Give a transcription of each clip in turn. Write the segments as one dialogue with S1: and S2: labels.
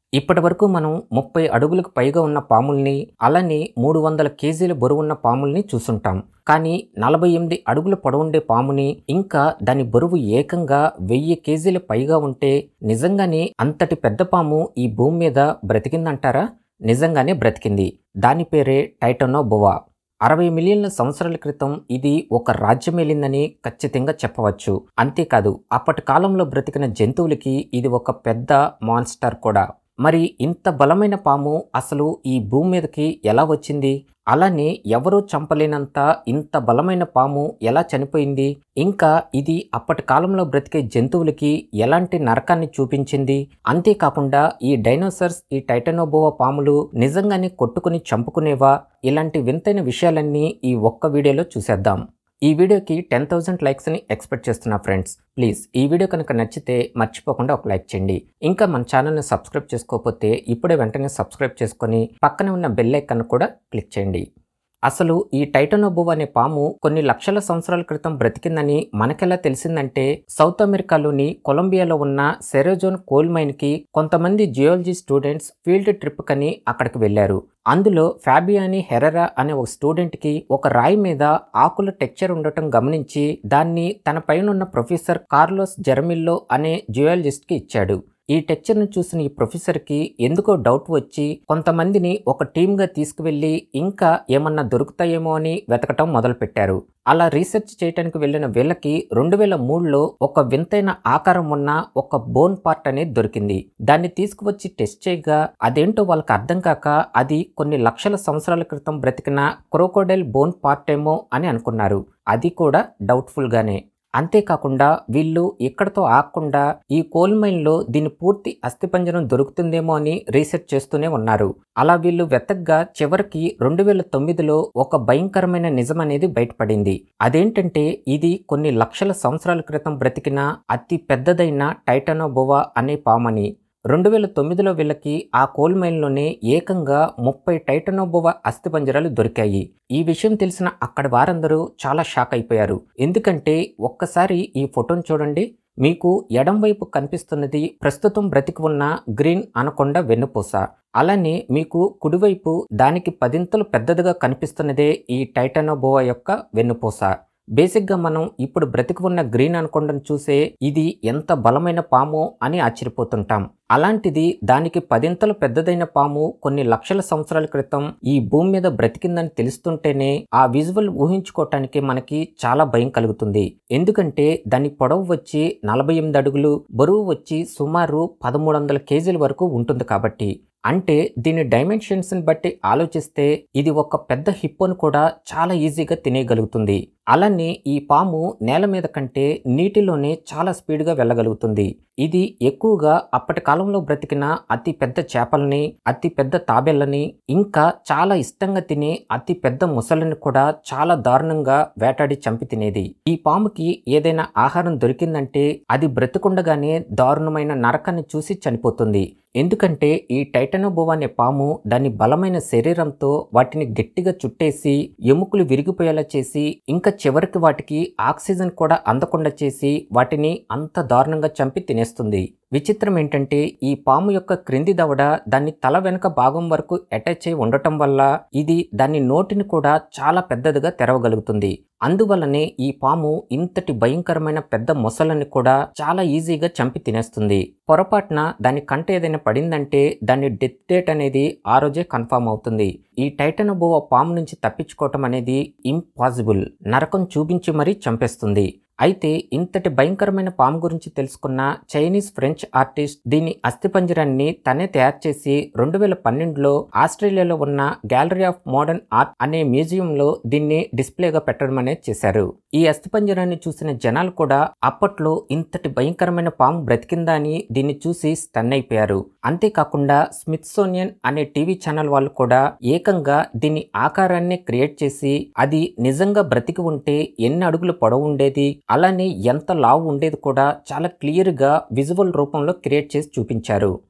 S1: ఇప్పటి వరకు మనం ముప్పై అడుగులకు పైగా ఉన్న పాముల్ని అలానే మూడు వందల కేజీల బరువున్న పాముల్ని చూసుంటాం కానీ నలభై ఎనిమిది అడుగుల పొడవుండే పాముని ఇంకా దాని బరువు ఏకంగా వెయ్యి కేజీల పైగా ఉంటే నిజంగానే అంతటి పెద్ద పాము ఈ భూమి మీద బ్రతికిందంటారా నిజంగానే బ్రతికింది దాని పేరే టైటనోబోవా అరవై మిలియన్ల సంవత్సరాల క్రితం ఇది ఒక రాజ్యమేలిందని ఖచ్చితంగా చెప్పవచ్చు అంతేకాదు అప్పటి కాలంలో బ్రతికిన జంతువులకి ఇది ఒక పెద్ద మాన్స్టర్ కూడా మరి ఇంత బలమైన పాము అసలు ఈ భూమి మీదకి ఎలా వచ్చింది అలానే ఎవరూ చంపలేనంత ఇంత బలమైన పాము ఎలా చనిపోయింది ఇంకా ఇది అప్పటి కాలంలో బ్రతికే జంతువులకి ఎలాంటి నరకాన్ని చూపించింది అంతేకాకుండా ఈ డైనోసర్స్ ఈ టైటనోబోవా పాములు నిజంగానే కొట్టుకుని చంపుకునేవా ఇలాంటి వింతైన విషయాలన్నీ ఈ ఒక్క వీడియోలో చూసేద్దాం ఈ వీడియోకి టెన్ థౌసండ్ లైక్స్ని ఎక్స్పెక్ట్ చేస్తున్నా ఫ్రెండ్స్ ప్లీజ్ ఈ వీడియో కనుక నచ్చితే మర్చిపోకుండా ఒక లైక్ చేయండి ఇంకా మన ఛానల్ని సబ్స్క్రైబ్ చేసుకోకపోతే ఇప్పుడే వెంటనే సబ్స్క్రైబ్ చేసుకొని పక్కనే ఉన్న బెల్ ఐకాన్ కూడా క్లిక్ చేయండి అసలు ఈ టైటనోబోవ్ అనే పాము కొన్ని లక్షల సంవత్సరాల క్రితం బ్రతికిందని మనకెలా తెలిసిందంటే సౌత్ అమెరికాలోని కొలంబియాలో ఉన్న సెరోజోన్ కోల్ మైన్కి కొంతమంది జియాలజీ స్టూడెంట్స్ ఫీల్డ్ ట్రిప్ కని అక్కడికి వెళ్లారు అందులో ఫ్యాబియాని హెరరా అనే ఒక స్టూడెంట్కి ఒక రాయి మీద ఆకుల టెక్చర్ ఉండటం గమనించి దాన్ని తన పైన ప్రొఫెసర్ కార్లోస్ జెర్మిల్లో అనే జియాలజిస్ట్కి ఇచ్చాడు ఈ టెక్చర్ను చూసిన ఈ ప్రొఫెసర్కి ఎందుకో డౌట్ వచ్చి కొంతమందిని ఒక టీమ్గా తీసుకువెళ్ళి ఇంకా ఏమన్నా దొరుకుతాయేమో అని వెతకటం మొదలుపెట్టారు అలా రీసెర్చ్ చేయడానికి వెళ్ళిన వీళ్ళకి రెండు వేల మూడులో ఒక వింతైన ఆకారం ఉన్న ఒక బోన్ పార్ట్ అనేది దొరికింది దాన్ని తీసుకువచ్చి టెస్ట్ చేయగా అదేంటో వాళ్ళకి అర్థం కాక అది కొన్ని లక్షల సంవత్సరాల క్రితం బ్రతికిన క్రోకోడైల్ బోన్ పార్ట్ ఏమో అని అనుకున్నారు అది కూడా డౌట్ఫుల్గానే అంతేకాకుండా వీళ్ళు ఇక్కడతో ఆగకుండా ఈ కోల్ మైన్లో దీని పూర్తి అస్థిపంజరం దొరుకుతుందేమో అని రీసెర్చ్ చేస్తూనే ఉన్నారు అలా వీళ్ళు వెతగ్గా చివరికి రెండు వేల తొమ్మిదిలో ఒక భయంకరమైన నిజం అనేది బయటపడింది అదేంటంటే ఇది కొన్ని లక్షల సంవత్సరాల క్రితం బ్రతికిన అతి పెద్దదైన టైటానోబోవా అనే పామని రెండు వేల తొమ్మిదిలో వీళ్ళకి ఆ కోల్ మైన్లోనే ఏకంగా ముప్పై టైటనోబోవా అస్థిపంజరాలు దొరికాయి ఈ విషయం తెలిసిన అక్కడి వారందరూ చాలా షాక్ అయిపోయారు ఎందుకంటే ఒక్కసారి ఈ ఫోటోను చూడండి మీకు ఎడం వైపు కనిపిస్తున్నది ప్రస్తుతం బ్రతికి ఉన్న గ్రీన్ అనకొండ వెన్నుపూస అలానే మీకు కుడివైపు దానికి పదింతలు పెద్దదిగా కనిపిస్తున్నదే ఈ టైటనోబోవా యొక్క వెన్నుపూస బేసిక్గా మనం ఇప్పుడు బ్రతికి ఉన్న గ్రీన్ అనుకొండను చూసే ఇది ఎంత బలమైన పాము అని ఆశ్చర్యపోతుంటాం అలాంటిది దానికి పదింతలు పెద్దదైన పాము కొన్ని లక్షల సంవత్సరాల క్రితం ఈ భూమి మీద బ్రతికిందని తెలుస్తుంటేనే ఆ విజువల్ ఊహించుకోవటానికి మనకి చాలా భయం కలుగుతుంది ఎందుకంటే దాని పొడవు వచ్చి నలభై ఎనిమిది అడుగులు బరువు వచ్చి సుమారు పదమూడు వందల కేజీల వరకు ఉంటుంది కాబట్టి అంటే దీని డైమెన్షన్స్ని బట్టి ఆలోచిస్తే ఇది ఒక పెద్ద హిప్పోను కూడా చాలా ఈజీగా తినేయగలుగుతుంది అలానే ఈ పాము నేల మీద కంటే నీటిలోనే చాలా స్పీడ్గా వెళ్ళగలుగుతుంది ఇది ఎక్కువగా అప్పటి కాలంలో బ్రతికిన అతి పెద్ద చేపల్ని అతి పెద్ద తాబేళ్ళని ఇంకా చాలా ఇష్టంగా తినే అతి పెద్ద ముసలిని కూడా చాలా దారుణంగా వేటాడి చంపి తినేది ఈ పాముకి ఏదైనా ఆహారం దొరికిందంటే అది బ్రతికుండగానే దారుణమైన నరకాన్ని చూసి చనిపోతుంది ఎందుకంటే ఈ టైటనోబోవా అనే పాము దాని బలమైన శరీరంతో వాటిని గట్టిగా చుట్టేసి ఎముకలు విరిగిపోయేలా చేసి ఇంకా చివరికి వాటికి ఆక్సిజన్ కూడా అందకుండా చేసి వాటిని అంత దారుణంగా చంపి తినేస్తుంది విచిత్రం ఏంటంటే ఈ పాము యొక్క క్రింది దవడ దాని తల వెనుక భాగం వరకు అటాచ్ అయి ఉండటం వల్ల ఇది దాని నోటిని కూడా చాలా పెద్దదిగా తెరవగలుగుతుంది అందువల్లనే ఈ పాము ఇంతటి భయంకరమైన పెద్ద మొసలని కూడా చాలా ఈజీగా చంపి తినేస్తుంది పొరపాటున దాని కంట ఏదైనా పడిందంటే దాని డెత్ డేట్ అనేది ఆ రోజే కన్ఫామ్ అవుతుంది ఈ టైటనోబోవా పాము నుంచి తప్పించుకోవటం అనేది ఇంపాసిబుల్ నరకం చూపించి మరీ చంపేస్తుంది అయితే ఇంతటి భయంకరమైన పాము గురించి తెలుసుకున్న చైనీస్ ఫ్రెంచ్ ఆర్టిస్ట్ దీని అస్థిపంజరాన్ని తనే తయారు చేసి రెండు వేల పన్నెండులో ఆస్ట్రేలియాలో ఉన్న గ్యాలరీ ఆఫ్ మోడర్న్ ఆర్ట్ అనే మ్యూజియంలో దీన్ని డిస్ప్లేగా పెట్టడం అనేది చేశారు ఈ అస్థిపంజరాన్ని చూసిన జనాలు కూడా అప్పట్లో ఇంతటి భయంకరమైన పాము బ్రతికిందా అని దీన్ని చూసి స్టన్ అయిపోయారు అంతేకాకుండా స్మిత్సోనియన్ అనే టీవీ ఛానల్ వాళ్ళు కూడా ఏకంగా దీని ఆకారాన్ని క్రియేట్ చేసి అది నిజంగా బ్రతికి ఉంటే ఎన్ని అడుగులు పొడవు ఉండేది అలానే ఎంత లావు ఉండేది కూడా చాలా క్లియర్గా విజువల్ రూపంలో క్రియేట్ చేసి చూపించారు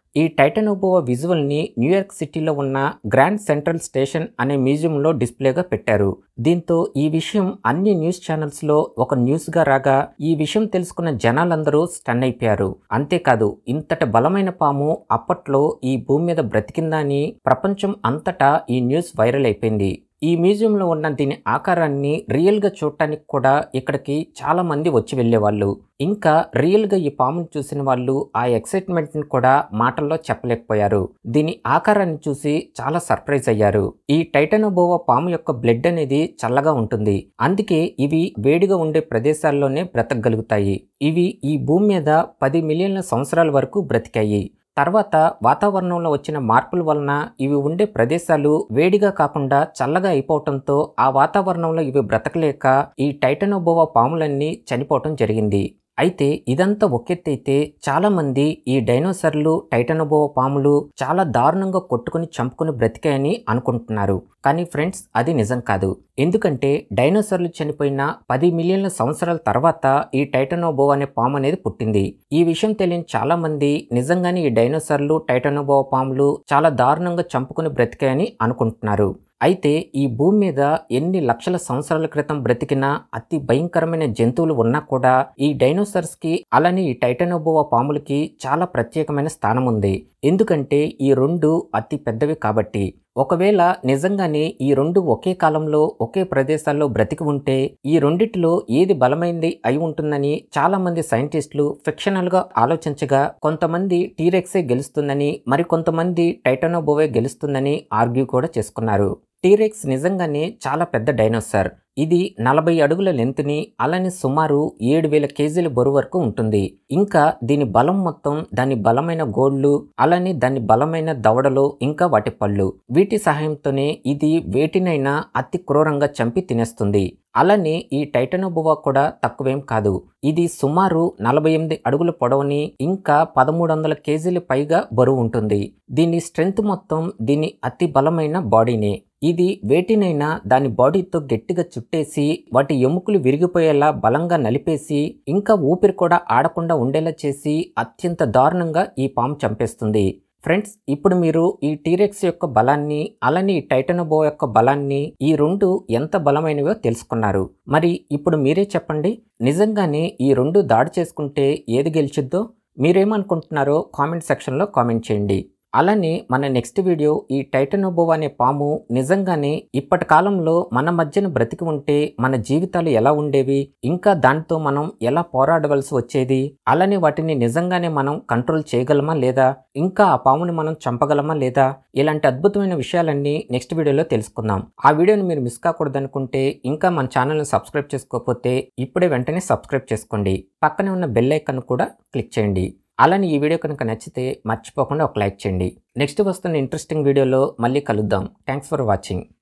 S1: ఈ టైటనోబోవా విజువల్ని న్యూయార్క్ సిటీలో ఉన్న గ్రాండ్ సెంట్రల్ స్టేషన్ అనే మ్యూజియంలో డిస్ప్లేగా పెట్టారు దీంతో ఈ విషయం అన్ని న్యూస్ ఛానల్స్లో ఒక న్యూస్గా రాగా ఈ విషయం తెలుసుకున్న జనాలందరూ స్టన్ అయిపోయారు అంతేకాదు ఇంతటి బలమైన పాము అప్పట్లో ఈ భూమి మీద బ్రతికిందా అని ప్రపంచం అంతటా ఈ న్యూస్ వైరల్ అయిపోయింది ఈ మ్యూజియంలో ఉన్న దీని ఆకారాన్ని రియల్గా చూడటానికి కూడా ఇక్కడికి చాలా మంది వచ్చి వెళ్ళేవాళ్ళు ఇంకా రియల్గా ఈ పామును చూసిన వాళ్ళు ఆ ఎక్సైట్మెంట్ని కూడా మాటల్లో చెప్పలేకపోయారు దీని ఆకారాన్ని చూసి చాలా సర్ప్రైజ్ అయ్యారు ఈ టైటనోబోవా పాము యొక్క బ్లడ్ అనేది చల్లగా ఉంటుంది అందుకే ఇవి వేడిగా ఉండే ప్రదేశాల్లోనే బ్రతకగలుగుతాయి ఇవి ఈ భూమి మీద పది మిలియన్ల సంవత్సరాల వరకు బ్రతికాయి తర్వాత వాతావరణంలో వచ్చిన మార్పుల వలన ఇవి ఉండే ప్రదేశాలు వేడిగా కాకుండా చల్లగా అయిపోవటంతో ఆ వాతావరణంలో ఇవి బ్రతకలేక ఈ టైటనోబోవా పాములన్నీ చనిపోవటం జరిగింది అయితే ఇదంతా ఒకెత్తైతే చాలా మంది ఈ డైనోసర్లు టైటనోబోవా పాములు చాలా దారుణంగా కొట్టుకుని చంపుకుని బ్రతికాయని అనుకుంటున్నారు కానీ ఫ్రెండ్స్ అది నిజం కాదు ఎందుకంటే డైనోసర్లు చనిపోయిన పది మిలియన్ల సంవత్సరాల తర్వాత ఈ టైటనోబోవా అనే పాము అనేది పుట్టింది ఈ విషయం తెలియని చాలా మంది నిజంగానే ఈ డైనోసర్లు టైటనోబోవా పాములు చాలా దారుణంగా చంపుకుని బ్రతికాయని అనుకుంటున్నారు అయితే ఈ భూమి మీద ఎన్ని లక్షల సంవత్సరాల క్రితం బ్రతికిన అతి భయంకరమైన జంతువులు ఉన్నా కూడా ఈ డైనోసార్స్ కి అలానే ఈ టైటనోబోవా పాములకి చాలా ప్రత్యేకమైన స్థానం ఉంది ఎందుకంటే ఈ రెండు అతి పెద్దవి కాబట్టి ఒకవేళ నిజంగానే ఈ రెండు ఒకే కాలంలో ఒకే ప్రదేశాల్లో బ్రతికి ఉంటే ఈ రెండిటిలో ఏది బలమైంది అయి ఉంటుందని చాలా మంది సైంటిస్టులు ఫిక్షనల్ గా ఆలోచించగా కొంతమంది టీరెక్సే గెలుస్తుందని మరి కొంతమంది టైటనోబోవే గెలుస్తుందని ఆర్గ్యూ కూడా చేసుకున్నారు టీరెక్స్ నిజంగానే చాలా పెద్ద డైనోసార్ ఇది నలభై అడుగుల లెంత్ని అలానే సుమారు ఏడు వేల కేజీల బరువు వరకు ఉంటుంది ఇంకా దీని బలం మొత్తం దాని బలమైన గోళ్ళు అలానే దాని బలమైన దవడలు ఇంకా వాటి పళ్ళు వీటి సహాయంతోనే ఇది వేటినైనా అతి క్రూరంగా చంపి తినేస్తుంది అలానే ఈ టైటనోబోవా కూడా తక్కువేం కాదు ఇది సుమారు నలభై ఎనిమిది అడుగుల పొడవుని ఇంకా పదమూడు వందల కేజీల పైగా బరువు ఉంటుంది దీని స్ట్రెంగ్త్ మొత్తం దీని అతి బలమైన బాడీనే ఇది వేటినైనా దాని బాడీతో గట్టిగా చుట్టేసి వాటి ఎముకలు విరిగిపోయేలా బలంగా నలిపేసి ఇంకా ఊపిరి కూడా ఆడకుండా ఉండేలా చేసి అత్యంత దారుణంగా ఈ పాము చంపేస్తుంది ఫ్రెండ్స్ ఇప్పుడు మీరు ఈ టీరెక్స్ యొక్క బలాన్ని అలానే ఈ టైటనోబో యొక్క బలాన్ని ఈ రెండు ఎంత బలమైనవో తెలుసుకున్నారు మరి ఇప్పుడు మీరే చెప్పండి నిజంగానే ఈ రెండు దాడి చేసుకుంటే ఏది గెలిచిద్దో మీరేమనుకుంటున్నారో కామెంట్ సెక్షన్లో కామెంట్ చేయండి అలానే మన నెక్స్ట్ వీడియో ఈ టైటనోబోవా అనే పాము నిజంగానే ఇప్పటి కాలంలో మన మధ్యన బ్రతికి ఉంటే మన జీవితాలు ఎలా ఉండేవి ఇంకా దానితో మనం ఎలా పోరాడవలసి వచ్చేది అలానే వాటిని నిజంగానే మనం కంట్రోల్ చేయగలమా లేదా ఇంకా ఆ పాముని మనం చంపగలమా లేదా ఇలాంటి అద్భుతమైన విషయాలన్నీ నెక్స్ట్ వీడియోలో తెలుసుకుందాం ఆ వీడియోని మీరు మిస్ కాకూడదనుకుంటే ఇంకా మన ఛానల్ని సబ్స్క్రైబ్ చేసుకోకపోతే ఇప్పుడే వెంటనే సబ్స్క్రైబ్ చేసుకోండి పక్కనే ఉన్న బెల్ ఐకాన్ కూడా క్లిక్ చేయండి అలానే ఈ వీడియో కనుక నచ్చితే మర్చిపోకుండా ఒక లైక్ చేయండి నెక్స్ట్ వస్తున్న ఇంట్రెస్టింగ్ వీడియోలో మళ్ళీ కలుద్దాం థ్యాంక్స్ ఫర్ వాచింగ్